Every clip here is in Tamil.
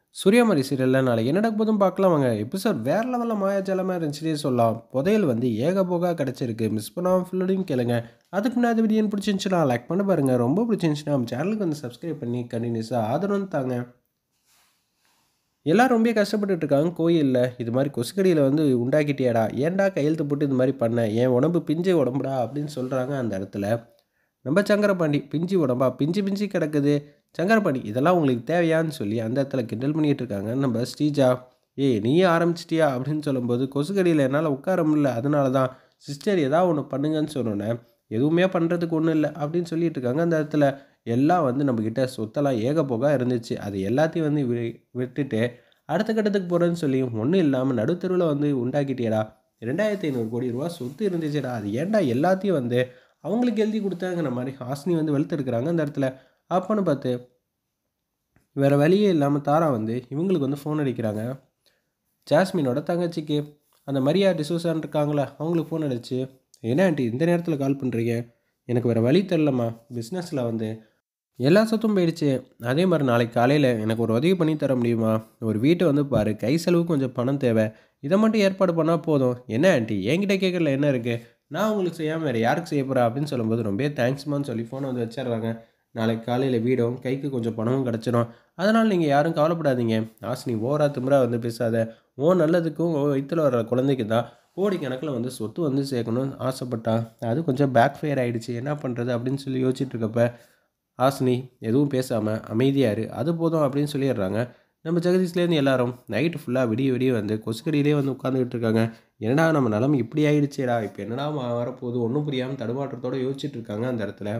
சூர்யாமரி சீரியலில் நாளைக்கு என்ன நடக்க போதும் பார்க்கலாம் வாங்க எபிசோட் வேறு லெவலில் மாயாஜாலமாக இருந்துச்சுன்னே சொல்லலாம் புதையல் வந்து ஏகபோகா கிடச்சிருக்கு மிஸ் பண்ணாமல் ஃபுல்லோடையும் கேளுங்க அதுக்கு முன்னாடி வீடியோ பிடிச்சிருந்துச்சுன்னா லைக் பண்ண பாருங்கள் ரொம்ப பிடிச்சிருந்துச்சுன்னா நம்ம சேனலுக்கு வந்து சப்ஸ்கிரைப் பண்ணி கண்டினியூஸாக ஆதரவு தாங்க எல்லாரும் ரொம்ப கஷ்டப்பட்டுட்டு இருக்காங்க கோயிலில் இது மாதிரி கொசுக்கடியில் வந்து உண்டாக்கிட்டியாடா ஏன்டா கையெழுத்து போட்டு இது மாதிரி பண்ண என் உடம்பு பிஞ்சு உடம்புடா அப்படின்னு சொல்கிறாங்க அந்த இடத்துல நம்ம சங்கரபாண்டி பிஞ்சு உடம்பா பிஞ்சு பிஞ்சு கிடக்குது சங்கரபாண்டி இதெல்லாம் உங்களுக்கு தேவையான்னு சொல்லி அந்த இடத்துல கிண்டல் பண்ணிகிட்டு இருக்காங்க நம்ம ஸ்ரீஜா ஏய் நீயே ஆரம்பிச்சிட்டியா அப்படின்னு சொல்லும்போது கொசுக்கடியில் என்னால் உட்கார முடியல அதனால தான் சிஸ்டர் ஏதாவது ஒன்று பண்ணுங்கன்னு சொன்னோன்னே எதுவுமே பண்ணுறதுக்கு ஒன்றும் இல்லை அப்படின்னு சொல்லிட்டு இருக்காங்க அந்த இடத்துல எல்லாம் வந்து நம்மக்கிட்ட சொத்தெல்லாம் ஏகப்போகா இருந்துச்சு அது எல்லாத்தையும் வந்து வி- விட்டுட்டு அடுத்த கட்டத்துக்கு போகிறேன்னு சொல்லி ஒன்றும் இல்லாமல் நடுத்தருவில் வந்து உண்டாக்கிட்டியடா ரெண்டாயிரத்தி ஐநூறு கோடி ரூபா சொத்து இருந்துச்சுடா அது ஏன்டா எல்லாத்தையும் வந்து அவங்களுக்கு எழுதி கொடுத்தாங்கிற மாதிரி ஹாசினி வந்து வெளுத்தெடுக்கிறாங்க அந்த இடத்துல அப்போன்னு பார்த்து வேறு வழியே இல்லாமல் தாரா வந்து இவங்களுக்கு வந்து ஃபோன் அடிக்கிறாங்க ஜாஸ்மினோட தங்கச்சிக்கு அந்த மரியா டிசோசான் இருக்காங்களே அவங்களுக்கு ஃபோன் அடிச்சு என்ன ஆண்டி இந்த நேரத்தில் கால் பண்ணுறீங்க எனக்கு வேறு வழி தெரிலம்மா பிஸ்னஸில் வந்து எல்லா சொத்தும் போயிடுச்சு அதே மாதிரி நாளைக்கு காலையில் எனக்கு ஒரு உதவி பண்ணி தர முடியுமா ஒரு வீட்டை வந்து பாரு கை செலவுக்கு கொஞ்சம் பணம் தேவை இதை மட்டும் ஏற்பாடு பண்ணால் போதும் என்ன ஆண்டி என்கிட்ட கேட்கல என்ன இருக்குது நான் உங்களுக்கு செய்யாமல் வேறு யாருக்கு செய்ய போகிறேன் அப்படின்னு சொல்லும்போது ரொம்ப தேங்க்ஸ்மான்னு சொல்லி ஃபோனை வந்து வச்சிடுறாங்க நாளைக்கு காலையில் வீடும் கைக்கு கொஞ்சம் பணமும் கிடச்சிடும் அதனால் நீங்கள் யாரும் கவலைப்படாதீங்க ஆசினி ஓரா திமிரா வந்து பேசாத ஓ நல்லதுக்கும் ஓ வயிற்றில் வர குழந்தைக்கு தான் கோடிக்கணக்கில் வந்து சொத்து வந்து சேர்க்கணும்னு ஆசைப்பட்டான் அது கொஞ்சம் பேக் ஃபயர் ஆகிடுச்சு என்ன பண்ணுறது அப்படின்னு சொல்லி யோசிச்சுட்டு இருக்கப்ப ஆசினி எதுவும் பேசாமல் அமைதியாக இரு அது போதும் அப்படின்னு சொல்லிடுறாங்க நம்ம ஜெகதீஷ்லேருந்து எல்லாரும் நைட்டு ஃபுல்லாக விடிய விடிய வந்து கொசுக்கடியிலே வந்து உட்காந்துக்கிட்டு இருக்காங்க என்னடா நம்ம நிலம் இப்படி ஆயிடுச்சேடா இப்போ என்னடா மா- வரப்போகுது ஒன்றும் புரியாமல் தடுமாற்றத்தோடு யோசிச்சுட்டு இருக்காங்க அந்த இடத்துல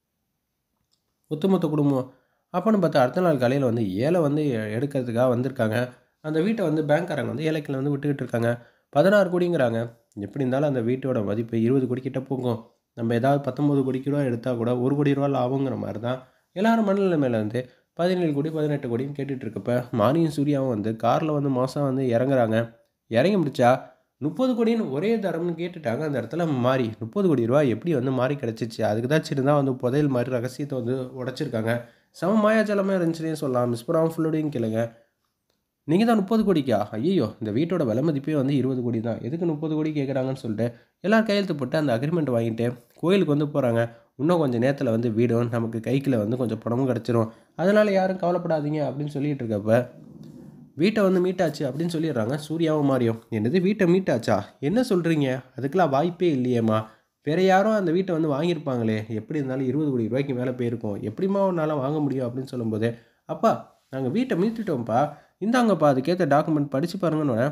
ஒட்டுமொத்த குடும்பம் அப்போன்னு பார்த்தா அடுத்த நாள் காலையில் வந்து ஏழை வந்து எ- எடுக்கிறதுக்காக வந்திருக்காங்க அந்த வீட்டை வந்து பேங்க்காரங்க வந்து ஏழைக்கில் வந்து விட்டுக்கிட்டு இருக்காங்க பதினாறு கோடிங்கிறாங்க எப்படி இருந்தாலும் அந்த வீட்டோட மதிப்பு இருபது கோடி கிட்ட போகும் நம்ம ஏதாவது பத்தொம்பது கோடி ரூபா எடுத்தால் கூட ஒரு கோடி ரூபா லாபங்கிற மாதிரி தான் எல்லாரும் மனநிலை மேலே வந்து பதினேழு கோடி பதினெட்டு கோடியும் கேட்டுட்டு இருக்கப்ப மானியும் சூர்யாவும் வந்து காரில் வந்து மாதம் வந்து இறங்குறாங்க இறங்கி முடிச்சா முப்பது கோடின்னு ஒரே தரம்னு கேட்டுட்டாங்க அந்த இடத்துல மாறி முப்பது கோடி ரூபா எப்படி வந்து மாறி கிடச்சிச்சு அதுக்கு தான் சின்னதாக வந்து புதையல் மாதிரி ரகசியத்தை வந்து உடைச்சிருக்காங்க சம மாயாஜலமாக இருந்துச்சுன்னே சொல்லலாம் மிஸ் பண்ணாமல் ஃபுல்லோடையும் கேளுங்க நீங்கள் தான் முப்பது கோடிக்கா ஐயோ இந்த வீட்டோட விலை மதிப்பே வந்து இருபது கோடி தான் எதுக்கு முப்பது கோடி கேட்குறாங்கன்னு சொல்லிட்டு எல்லாரும் கையெழுத்து போட்டு அந்த அக்ரிமெண்ட் வாங்கிட்டு கோயிலுக்கு வந்து போகிறாங்க இன்னும் கொஞ்சம் நேரத்தில் வந்து வீடும் நமக்கு கைக்கில் வந்து கொஞ்சம் பணமும் கிடச்சிரும் அதனால் யாரும் கவலைப்படாதீங்க அப்படின்னு சொல்லிட்டு இருக்கப்ப வீட்டை வந்து மீட்டாச்சு அப்படின்னு சொல்லிடுறாங்க சூர்யாவும் மாறியும் என்னது வீட்டை மீட்டாச்சா என்ன சொல்கிறீங்க அதுக்கெல்லாம் வாய்ப்பே இல்லையேம்மா வேற யாரும் அந்த வீட்டை வந்து வாங்கியிருப்பாங்களே எப்படி இருந்தாலும் இருபது கோடி ரூபாய்க்கு மேலே போயிருக்கும் எப்படிம்மா உன்னால் வாங்க முடியும் அப்படின்னு சொல்லும்போது அப்பா நாங்கள் வீட்டை மீட்டுட்டோம்ப்பா இந்தாங்கப்பா அதுக்கேற்ற டாக்குமெண்ட் படித்து பாருங்கன்னு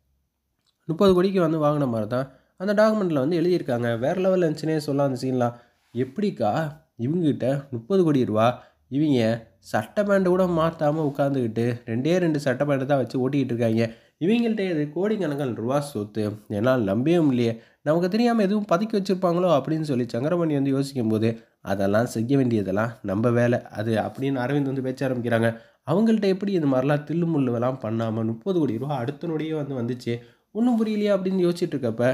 முப்பது கோடிக்கு வந்து வாங்கின மாதிரி தான் அந்த டாக்குமெண்ட்டில் வந்து எழுதியிருக்காங்க வேறு லெவலில் இருந்துச்சுன்னே சொல்லலாம் அந்த சீன்லாம் எப்படிக்கா இவங்ககிட்ட முப்பது கோடி ரூபா இவங்க சட்டை பேண்ட்டு கூட மாற்றாமல் உட்காந்துக்கிட்டு ரெண்டே ரெண்டு சட்டை பேண்ட்டு தான் வச்சு ஓட்டிக்கிட்டு இருக்காங்க இவங்கள்ட்ட இது கோடிக்கணக்கான ரூபா சொத்து என்னால் நம்பவே முடியலையே நமக்கு தெரியாமல் எதுவும் பதுக்கி வச்சுருப்பாங்களோ அப்படின்னு சொல்லி சங்கரமணி வந்து யோசிக்கும் போது அதெல்லாம் செய்ய வேண்டியதெல்லாம் நம்ம வேலை அது அப்படின்னு அரவிந்த் வந்து பேச்ச ஆரம்பிக்கிறாங்க அவங்கள்ட்ட எப்படி இது மாதிரிலாம் தில்லு முள்ளுவெல்லாம் பண்ணாமல் முப்பது கோடி ரூபா அடுத்த நொடியே வந்து வந்துச்சு ஒன்றும் புரியலையா அப்படின்னு யோசிச்சுட்டு இருக்கப்ப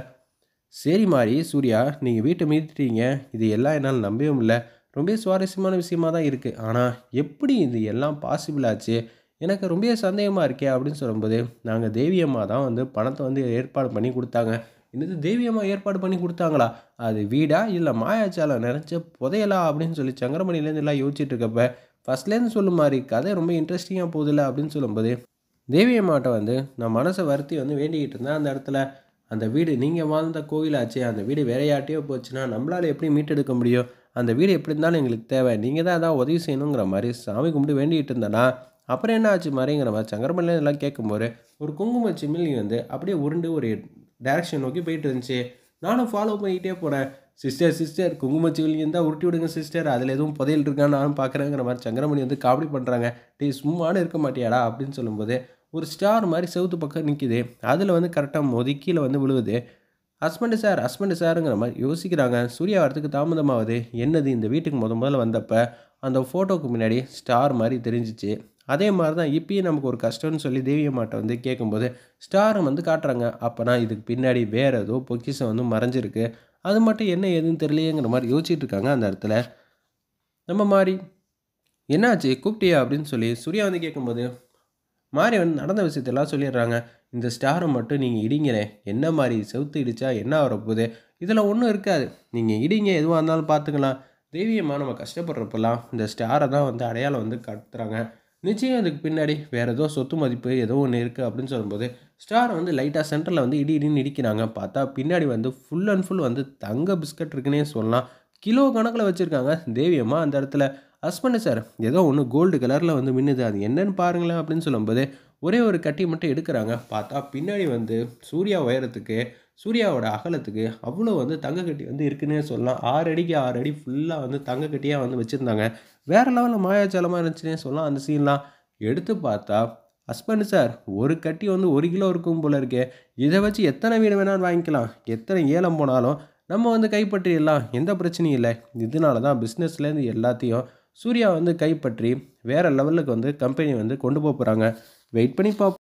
சரி மாதிரி சூர்யா நீங்கள் வீட்டை மீட்டுட்டீங்க இது எல்லாம் என்னால் நம்பவே முடியல ரொம்ப சுவாரஸ்யமான விஷயமா தான் இருக்குது ஆனால் எப்படி இது எல்லாம் பாசிபிள் ஆச்சு எனக்கு ரொம்ப சந்தேகமாக இருக்கே அப்படின்னு சொல்லும்போது நாங்கள் தேவியம்மா தான் வந்து பணத்தை வந்து ஏற்பாடு பண்ணி கொடுத்தாங்க என்னது தேவியம்மா ஏற்பாடு பண்ணி கொடுத்தாங்களா அது வீடா இல்லை மாயாச்சாலம் நினச்ச புதையலா அப்படின்னு சொல்லி சங்கரமணிலேருந்து எல்லாம் யோசிச்சுட்டு இருக்கப்ப ஃபஸ்ட்லேருந்து சொல்லும் மாதிரி கதை ரொம்ப இன்ட்ரெஸ்டிங்காக போகுதுல்ல அப்படின்னு சொல்லும்போது தேவியம்மாட்ட வந்து நான் மனசை வருத்தி வந்து வேண்டிக்கிட்டு இருந்தேன் அந்த இடத்துல அந்த வீடு நீங்கள் வாழ்ந்த கோவிலாச்சே அந்த வீடு வேற யார்ட்டையோ போச்சுன்னா நம்மளால் எப்படி மீட்டெடுக்க முடியும் அந்த வீடு எப்படி இருந்தாலும் எங்களுக்கு தேவை நீங்கள் தான் அதான் உதவி செய்யணுங்கிற மாதிரி சாமி கும்பிட்டு வேண்டிகிட்டு இருந்தேனா அப்புறம் என்ன ஆச்சு மாதிரிங்கிற மாதிரி சங்கரமணில எல்லாம் கேட்கும்போது ஒரு குங்கும சிமிலி வந்து அப்படியே உருண்டு ஒரு டைரக்ஷன் நோக்கி போயிட்டு இருந்துச்சு நானும் ஃபாலோ பண்ணிக்கிட்டே போகிறேன் சிஸ்டர் சிஸ்டர் குங்கும சிமிலி இருந்தால் உருட்டி விடுங்க சிஸ்டர் அதில் எதுவும் புதையல் இருக்கான்னு நானும் பார்க்குறேங்கிற மாதிரி சங்கரமணி வந்து காமெடி பண்ணுறாங்க டேய் சும்மானு இருக்க மாட்டியாடா அப்படின்னு சொல்லும்போது ஒரு ஸ்டார் மாதிரி செவுத்து பக்கம் நிற்கிது அதில் வந்து கரெக்டாக மோதி கீழே வந்து விழுவுது ஹஸ்பண்டு சார் ஹஸ்பண்டு சாருங்கிற மாதிரி யோசிக்கிறாங்க சூர்யா வரத்துக்கு தாமதமாகுது என்னது இந்த வீட்டுக்கு முத முதல்ல வந்தப்போ அந்த ஃபோட்டோவுக்கு முன்னாடி ஸ்டார் மாதிரி தெரிஞ்சிச்சு அதே மாதிரி தான் இப்பயும் நமக்கு ஒரு கஷ்டம்னு சொல்லி தேவியம்மாட்ட வந்து கேட்கும்போது ஸ்டாரை வந்து காட்டுறாங்க அப்போனா இதுக்கு பின்னாடி வேறு ஏதோ பொக்கிஷம் வந்து மறைஞ்சிருக்கு அது மட்டும் என்ன ஏதுன்னு தெரியலையேங்கிற மாதிரி யோசிச்சுட்டு இருக்காங்க அந்த இடத்துல நம்ம மாதிரி என்னாச்சு கூப்பிட்டியா அப்படின்னு சொல்லி சூர்யா வந்து கேட்கும்போது மாறி வந்து நடந்த விஷயத்தெல்லாம் சொல்லிடுறாங்க இந்த ஸ்டாரை மட்டும் நீங்கள் இடிங்களே என்ன மாதிரி செவுத்து இடித்தா என்ன வரப்போகுது இதில் ஒன்றும் இருக்காது நீங்கள் இடிங்க எதுவாக இருந்தாலும் பார்த்துக்கலாம் தெய்வீகமாக நம்ம கஷ்டப்படுறப்பெல்லாம் இந்த ஸ்டாரை தான் வந்து அடையாளம் வந்து கடத்துறாங்க நிச்சயம் இதுக்கு பின்னாடி வேறு ஏதோ சொத்து மதிப்பு ஏதோ ஒன்று இருக்குது அப்படின்னு சொல்லும்போது ஸ்டாரை வந்து லைட்டாக சென்டரில் வந்து இடி இடின்னு இடிக்கிறாங்க பார்த்தா பின்னாடி வந்து ஃபுல் அண்ட் ஃபுல் வந்து தங்க பிஸ்கட் இருக்குன்னே சொல்லலாம் கிலோ கணக்கில் வச்சுருக்காங்க தேவியம்மா அந்த இடத்துல ஹஸ்பண்டு சார் ஏதோ ஒன்று கோல்டு கலரில் வந்து மின்னுது அது என்னன்னு பாருங்களேன் அப்படின்னு சொல்லும்போது ஒரே ஒரு கட்டி மட்டும் எடுக்கிறாங்க பார்த்தா பின்னாடி வந்து சூர்யா உயரத்துக்கு சூர்யாவோட அகலத்துக்கு அவ்வளோ வந்து தங்க கட்டி வந்து இருக்குன்னே சொல்லலாம் ஆறு அடிக்கு ஆறு அடி ஃபுல்லாக வந்து தங்க கட்டியாக வந்து வச்சுருந்தாங்க வேறு லெவலில் மாயாஜாலமாக இருந்துச்சுன்னே சொல்லலாம் அந்த சீன்லாம் எடுத்து பார்த்தா ஹஸ்பண்ட் சார் ஒரு கட்டி வந்து ஒரு கிலோ இருக்கும் போல இருக்கே இதை வச்சு எத்தனை வீடு வேணாலும் வாங்கிக்கலாம் எத்தனை ஏலம் போனாலும் நம்ம வந்து கைப்பற்றிடலாம் எந்த பிரச்சனையும் இல்லை இதனால தான் பிஸ்னஸ்லேருந்து எல்லாத்தையும் சூர்யா வந்து கைப்பற்றி வேறு லெவலுக்கு வந்து கம்பெனி வந்து கொண்டு போக போகிறாங்க வெயிட் பண்ணி பார்ப்போம்